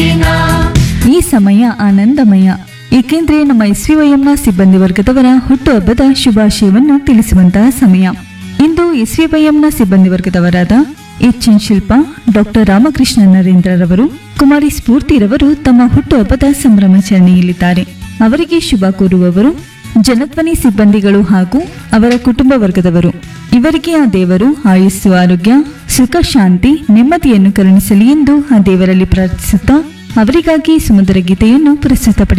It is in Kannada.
ದಿನ ಈ ಸಮಯ ಆನಂದಮಯ ಏಕೆಂದ್ರೆ ನಮ್ಮ ಎಸ್ವಿವೈಎಂನ ಸಿಬ್ಬಂದಿ ವರ್ಗದವರ ಹುಟ್ಟುಹಬ್ಬದ ಶುಭಾಶಯವನ್ನು ತಿಳಿಸುವಂತಹ ಸಮಯ ಇಂದು ಎಸ್ವಿವೈಎಂನ ಸಿಬ್ಬಂದಿ ವರ್ಗದವರಾದ H N Shilpa doctor Ramakrishna ನರೇಂದ್ರರವರು ಕುಮಾರಿ ಸ್ಫೂರ್ತಿರವರು ತಮ್ಮ ಹುಟ್ಟುಹಬ್ಬದ ಸಂಭ್ರಮಾಚರಣೆಯಲ್ಲಿದ್ದಾರೆ ಅವರಿಗೆ ಶುಭ ಕೋರುವವರು ಜನಧ್ವನಿ ಸಿಬ್ಬಂದಿಗಳು ಹಾಗೂ ಅವರ ಕುಟುಂಬ ವರ್ಗದವರು ಇವರಿಗೆ ಆ ದೇವರು ಆಯುಸ್ಸು ಆರೋಗ್ಯ ಸುಖ ಶಾಂತಿ ನೆಮ್ಮದಿಯನ್ನು ಕರುಣಿಸಲಿ ಎಂದು ಆ ದೇವರಲ್ಲಿ ಪ್ರಾರ್ಥಿಸುತ್ತಾ ಅವರಿಗಾಗಿ ಸುಮಧುರ ಗೀತೆಯನ್ನು ಪ್ರಸ್ತುತಪಡಿಸಿ